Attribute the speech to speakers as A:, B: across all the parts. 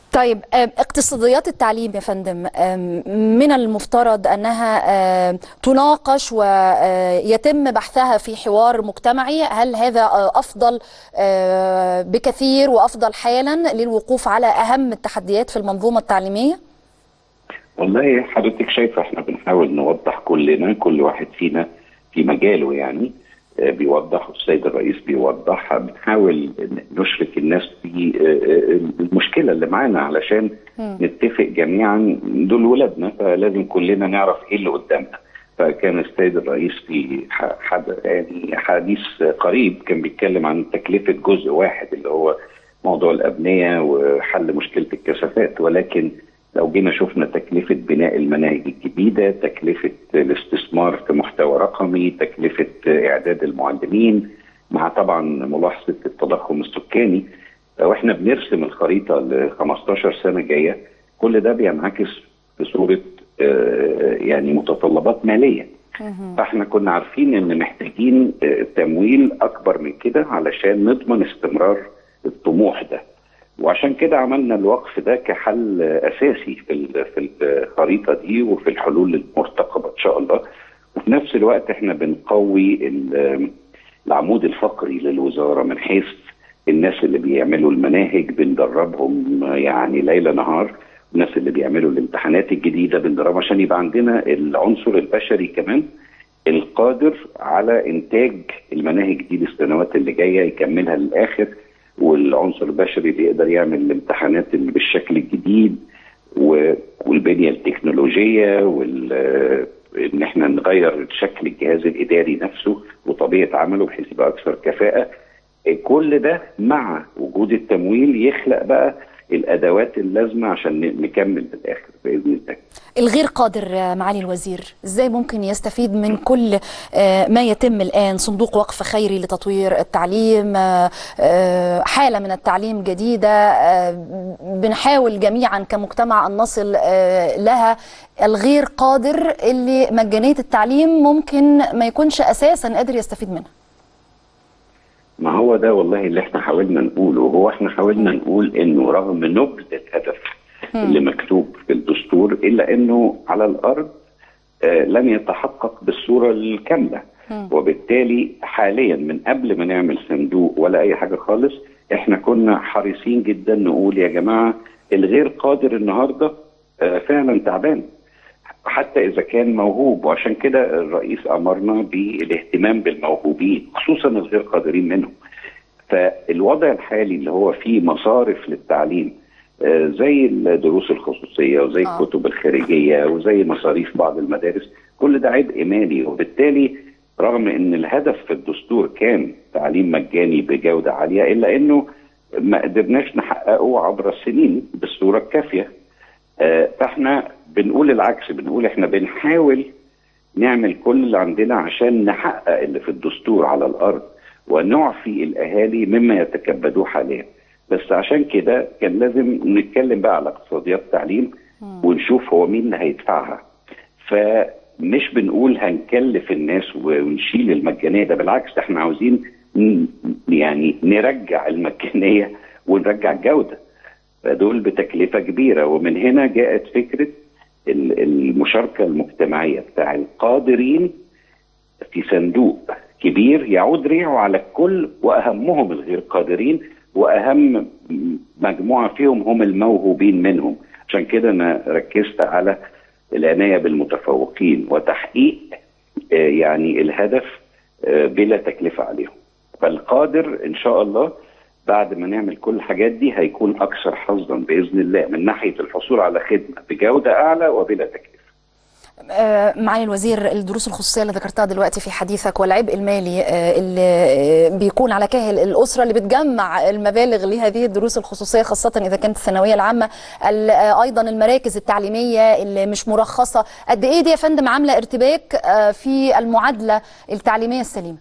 A: طيب اقتصاديات التعليم يا فندم من المفترض انها تناقش ويتم بحثها في حوار مجتمعي هل هذا افضل بكثير وافضل حالا للوقوف على اهم التحديات في المنظومه التعليميه
B: والله حضرتك شايفه احنا بنحاول نوضح كلنا كل واحد فينا في مجاله يعني بيوضح السيد الرئيس بيوضح بنحاول نشرك الناس في المشكله اللي معانا علشان م. نتفق جميعا دول ولادنا فلازم كلنا نعرف ايه اللي قدامنا فكان السيد الرئيس في حد يعني حديث قريب كان بيتكلم عن تكلفه جزء واحد اللي هو موضوع الابنيه وحل مشكله الكثافات ولكن لو جينا شفنا تكلفة بناء المناهج الجديدة تكلفة الاستثمار في محتوى رقمي تكلفة إعداد المعلمين مع طبعا ملاحظة التضخم السكاني واحنا بنرسم الخريطة ل 15 سنة جاية كل ده بينعكس في صورة يعني متطلبات مالية فاحنا كنا عارفين ان محتاجين تمويل اكبر من كده علشان نضمن استمرار الطموح ده وعشان كده عملنا الوقف ده كحل اساسي في في الخريطه دي وفي الحلول المرتقبه ان شاء الله وفي نفس الوقت احنا بنقوي العمود الفقري للوزاره من حيث الناس اللي بيعملوا المناهج بندربهم يعني ليل نهار الناس اللي بيعملوا الامتحانات الجديده بندربهم عشان يبقى عندنا العنصر البشري كمان القادر على انتاج المناهج دي للسنوات اللي جايه يكملها للاخر والعنصر البشري اللي يقدر يعمل الامتحانات اللي بالشكل الجديد والبنيه التكنولوجيه وال ان احنا نغير شكل الجهاز الاداري نفسه وطبيعه عمله بحيث يبقى اكثر كفاءه كل ده مع وجود التمويل يخلق بقى الادوات اللازمه عشان نكمل للاخر باذن الله.
A: الغير قادر معالي الوزير ازاي ممكن يستفيد من كل ما يتم الان صندوق وقف خيري لتطوير التعليم حاله من التعليم جديده بنحاول جميعا كمجتمع ان نصل لها الغير قادر اللي مجانيه التعليم ممكن ما يكونش اساسا قادر يستفيد منها
B: ما هو ده والله اللي احنا حاولنا نقوله هو احنا حاولنا نقول انه رغم نبل الهدف اللي مكتوب في الدستور الا انه على الارض آه لم يتحقق بالصوره الكامله وبالتالي حاليا من قبل ما نعمل صندوق ولا اي حاجه خالص احنا كنا حريصين جدا نقول يا جماعه الغير قادر النهارده آه فعلا تعبان حتى اذا كان موهوب وعشان كده الرئيس امرنا بالاهتمام بالموهوبين خصوصا الغير قادرين منهم فالوضع الحالي اللي هو فيه مصارف للتعليم زي الدروس الخصوصيه وزي آه. الكتب الخارجيه وزي مصاريف بعض المدارس كل ده عبء مالي وبالتالي رغم ان الهدف في الدستور كان تعليم مجاني بجوده عاليه الا انه ما قدرناش نحققه عبر السنين بالصوره الكافيه آه فاحنا بنقول العكس بنقول احنا بنحاول نعمل كل اللي عندنا عشان نحقق اللي في الدستور على الارض ونعفي الاهالي مما يتكبدوه حاليا بس عشان كده كان لازم نتكلم بقى على اقتصاديات التعليم ونشوف هو مين اللي هيدفعها فمش بنقول هنكلف الناس ونشيل المجانيه ده بالعكس احنا عاوزين يعني نرجع المجانيه ونرجع الجوده فدول بتكلفه كبيره ومن هنا جاءت فكره المشاركه المجتمعيه بتاع القادرين في صندوق كبير يعود ريعه على الكل واهمهم الغير قادرين واهم مجموعه فيهم هم الموهوبين منهم عشان كده انا ركزت على العنايه بالمتفوقين وتحقيق يعني الهدف بلا تكلفه عليهم فالقادر ان شاء الله بعد ما نعمل كل الحاجات دي هيكون اكثر حظا باذن الله من ناحيه الحصول على خدمه بجوده اعلى وبلا تكلفه
A: معالي الوزير الدروس الخصوصيه اللي ذكرتها دلوقتي في حديثك والعبء المالي اللي بيكون على كاهل الاسره اللي بتجمع المبالغ لهذه الدروس الخصوصيه خاصه اذا كانت الثانويه العامه ايضا المراكز التعليميه اللي مش مرخصه قد ايه دي يا فندم عامله ارتباك في المعادله التعليميه السليمه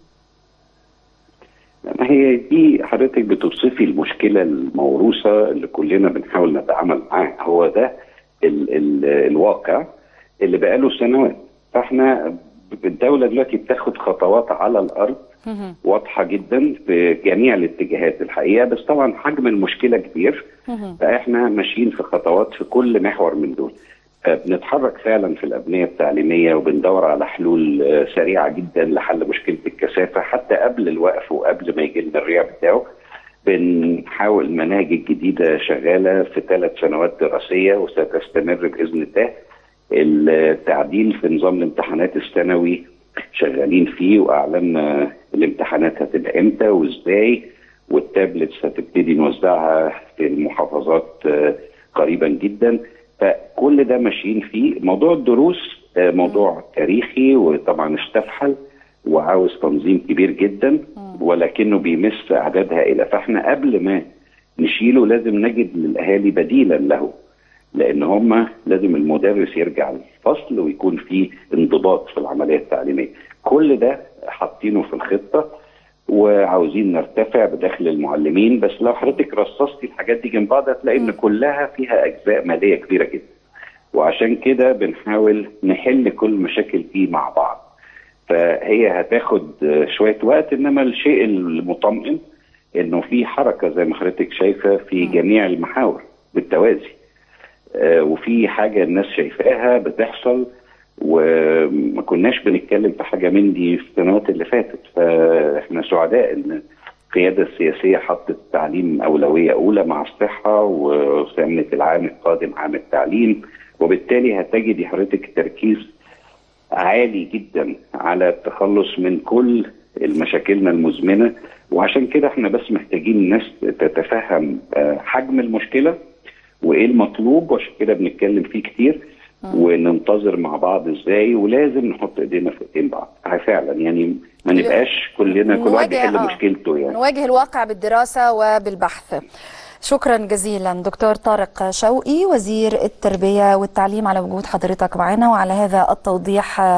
B: هي دي حضرتك بتوصفي المشكله الموروثه اللي كلنا بنحاول نتعامل معاها هو ده ال ال الواقع اللي بقاله سنوات فاحنا الدوله دلوقتي بتاخد خطوات على الارض واضحه جدا في جميع الاتجاهات الحقيقه بس طبعا حجم المشكله كبير فاحنا ماشيين في خطوات في كل محور من دول بنتحرك فعلا في الابنيه التعليميه وبندور على حلول سريعه جدا لحل مشكله الكثافه حتى قبل الوقف وقبل ما يجي لنا الريع بتاعه بنحاول المناهج الجديده شغاله في ثلاث سنوات دراسيه وستستمر باذن الله التعديل في نظام الامتحانات الثانوي شغالين فيه واعلنا الامتحانات هتبقى امتى وازاي والتابلتس هتبتدي نوزعها في المحافظات قريبا جدا فكل ده ماشيين فيه موضوع الدروس موضوع تاريخي وطبعا استفحل وعاوز تنظيم كبير جدا ولكنه بيمس اعداد هائله فاحنا قبل ما نشيله لازم نجد للاهالي بديلا له لان هم لازم المدرس يرجع الفصل ويكون في انضباط في العمليه التعليميه كل ده حاطينه في الخطه وعاوزين نرتفع بدخل المعلمين بس لو حضرتك رصصتي الحاجات دي جنب بعض هتلاقي ان كلها فيها اجزاء ماليه كبيره جدا وعشان كده بنحاول نحل كل مشاكل دي مع بعض فهي هتاخد شويه وقت انما الشيء المطمئن انه في حركه زي ما حضرتك شايفه في جميع المحاور بالتوازي آه وفي حاجه الناس شايفاها بتحصل وما كناش بنتكلم في حاجه من دي في السنوات اللي فاتت فاحنا سعداء ان القياده السياسيه حطت التعليم اولويه اولى مع الصحه وسمت العام القادم عام التعليم وبالتالي هتجدي حضرتك تركيز عالي جدا على التخلص من كل مشاكلنا المزمنه وعشان كده احنا بس محتاجين الناس تتفهم حجم المشكله وايه المطلوب وعشان كده بنتكلم فيه كتير وننتظر مع بعض ازاي ولازم نحط ايدينا في ايدين بعض فعلا يعني ما نبقاش كلنا كل واحد يحل
A: آه.
B: مشكلته يعني
A: نواجه الواقع بالدراسه وبالبحث شكرا جزيلا دكتور طارق شوقي وزير التربيه والتعليم على وجود حضرتك معنا وعلى هذا التوضيح